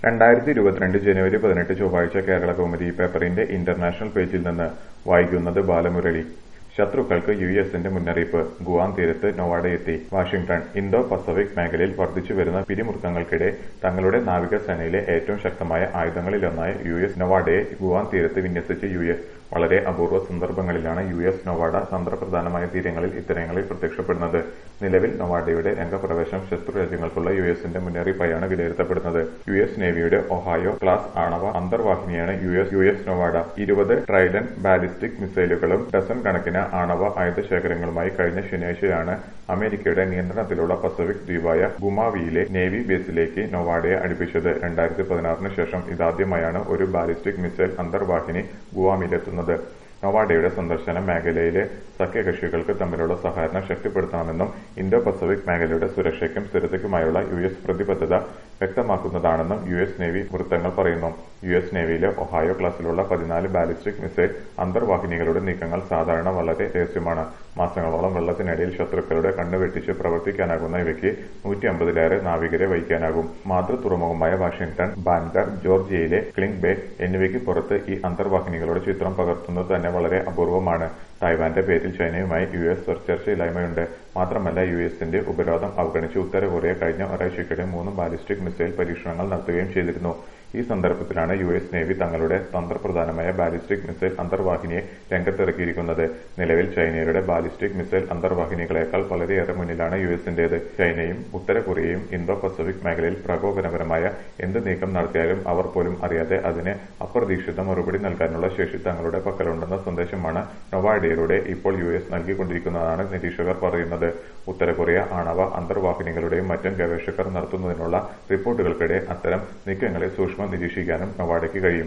രണ്ടായിരത്തി ഇരുപത്തിരണ്ട് ജനുവരി പതിനെട്ട് ചൊവ്വാഴ്ച കേരള കൗമുദി പേപ്പറിന്റെ ഇന്റർനാഷണൽ പേജിൽ നിന്ന് വായിക്കുന്നത് ബാലമുരളി ശത്രുക്കൾക്ക് യു എസിന്റെ മുന്നറിയിപ്പ് ഗുവാം തീരത്ത് നൊവാഡയെത്തി വാഷിംഗ്ടൺ ഇന്തോ പസഫിക് മേഖലയിൽ വർദ്ധിച്ചുവരുന്ന പിരിമുറുക്കങ്ങൾക്കിടെ തങ്ങളുടെ നാവികസേനയിലെ ഏറ്റവും ശക്തമായ ആയുധങ്ങളിലൊന്നായ യു എസ് നൊവാഡയെ ഗുവാം തീരത്ത് വിന്യസിച്ച് യു എസ് വളരെ അപൂർവ സന്ദർഭങ്ങളിലാണ് യു എസ് നൊവാഡ തന്ത്രപ്രധാനമായ തീരങ്ങളിൽ ഇത്തരങ്ങളിൽ പ്രത്യക്ഷപ്പെടുന്നത് നിലവിൽ നൊവാഡയുടെ രംഗപ്രവേശം ശത്രു രാജ്യങ്ങൾക്കുള്ള യു എസിന്റെ മുന്നറിയിപ്പായാണ് വിലയിരുത്തപ്പെടുന്നത് യു എസ് നേവിയുടെ ഒഹായോ ക്ലാസ് ആണവ അന്തർവാഹിനിയാണ് U S U S Nevada ഇരുപത് ട്രൈഡൻ ബാലിസ്റ്റിക് മിസൈലുകളും ഡസൻ കണക്കിന് ആണവ ആയുധ ശേഖരങ്ങളുമായി കഴിഞ്ഞ ശനിയാഴ്ചയാണ് അമേരിക്കയുടെ നിയന്ത്രണത്തിലുള്ള പസഫിക് ദ്വീപായ ഗുമാവിയിലെ നേവി ബേസിലേക്ക് നൊവാഡയെ അടുപ്പിച്ചത് രണ്ടായിരത്തി പതിനാറിന് ശേഷം ഇതാദ്യമായാണ് ഒരു ബാലിസ്റ്റിക് മിസൈൽ അന്തർവാഹിനി ഗുവാമിലെത്തുന്നത് നൊവാഡയുടെ സന്ദർശനം മേഖലയിലെ സഖ്യകക്ഷികൾക്ക് തമ്മിലുള്ള സഹകരണം ശക്തിപ്പെടുത്തണമെന്നും ഇന്തോ പസഫിക് മേഖലയുടെ സുരക്ഷയ്ക്കും സ്ഥിരതയ്ക്കുമായുള്ള യു എസ് പ്രതിബദ്ധത വ്യക്തമാക്കുന്നതാണെന്നും യു എസ് നേവി വൃത്തങ്ങൾ പറയുന്നു യു എസ് നേവിയിലെ ഒഹായോ ക്ലാസിലുള്ള പതിനാല് ബാലിസ്റ്റിക് മിസൈൽ അന്തർവാഹിനികളുടെ നീക്കങ്ങൾ സാധാരണ വളരെ രഹസ്യമാണ് മാസങ്ങളോളം വെള്ളത്തിനടിയിൽ ശത്രുക്കളുടെ കണ്ണ് വെട്ടിച്ച് പ്രവർത്തിക്കാനാകുന്ന ഇവയ്ക്ക് നൂറ്റി അമ്പതിലേറെ നാവികരെ വഹിക്കാനാകും മാതൃ തുറമുഖമായ വാഷിംഗ്ടൺ ബാൻഗർ ജോർജിയയിലെ ക്ലിംഗ് ബേ എന്നിവയ്ക്ക് പുറത്ത് ഈ അന്തർവാഹിനികളുടെ ചിത്രം പകർത്തുന്നത് തന്നെ വളരെ അപൂർവമാണ് തായ്വാന്റെ പേരിൽ ചൈനയുമായി യു എസ് ചർച്ചയില്ലായ്മയുണ്ട് മാത്രമല്ല യു എസിന്റെ ഉപരോധം അവഗണിച്ച് ഉത്തര കൊറിയ കഴിഞ്ഞ ഒരാഴ്ചയ്ക്കിടെ മൂന്ന് ബാലിസ്റ്റിക് മിസൈൽ പരീക്ഷണങ്ങൾ നടത്തുകയും ചെയ്തിരുന്നു ഈ സന്ദർഭത്തിലാണ് യു എസ് നേവി തങ്ങളുടെ തന്ത്രപ്രധാനമായ ബാലിസ്റ്റിക് മിസൈൽ അന്തർവാഹിനിയെ രംഗത്തിറക്കിയിരിക്കുന്നത് നിലവിൽ ചൈനയുടെ ബാലിസ്റ്റിക് മിസൈൽ അന്തർവാഹിനികളെക്കാൾ വളരെയേറെ മുന്നിലാണ് യു എസിന്റേത് ചൈനയും ഉത്തര കൊറിയയും ഇന്തോ പസഫിക് മേഖലയിൽ പ്രകോപനപരമായ എന്ത് നീക്കം നടത്തിയാലും അവർ പോലും അറിയാതെ അതിന് അപ്രതീക്ഷിത മറുപടി നൽകാനുള്ള ശേഷി തങ്ങളുടെ പക്കലുണ്ടെന്ന സന്ദേശമാണ് നൊവാഡയിലൂടെ ഇപ്പോൾ യു എസ് നൽകിക്കൊണ്ടിരിക്കുന്നതാണ് നിരീക്ഷകർ പറയുന്നത് ഉത്തര കൊറിയ ആണവ അന്തർവാഹിനികളുടെയും മറ്റും ഗവേഷകർ നടത്തുന്നതിനുള്ള റിപ്പോർട്ടുകൾക്കിടെ അത്തരം നീക്കങ്ങളെ സൂക്ഷ്മം നിരീക്ഷിക്കാനും നൊവാഡയ്ക്ക് കഴിയും